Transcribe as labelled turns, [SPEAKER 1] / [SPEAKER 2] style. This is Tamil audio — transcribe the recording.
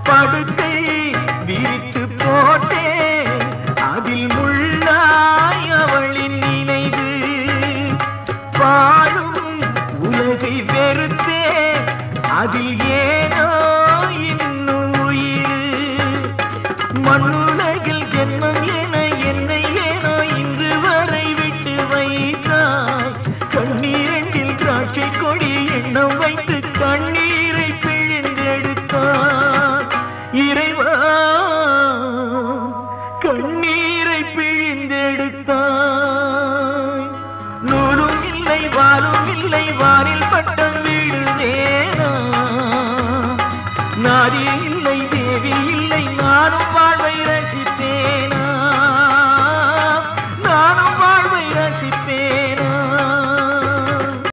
[SPEAKER 1] படுக்கை விரித்து போட்டேன் அதில் முள்ளாய் அவளின் நினைவு வாழும் உலகை வெறுத்தே அதில் ஏன்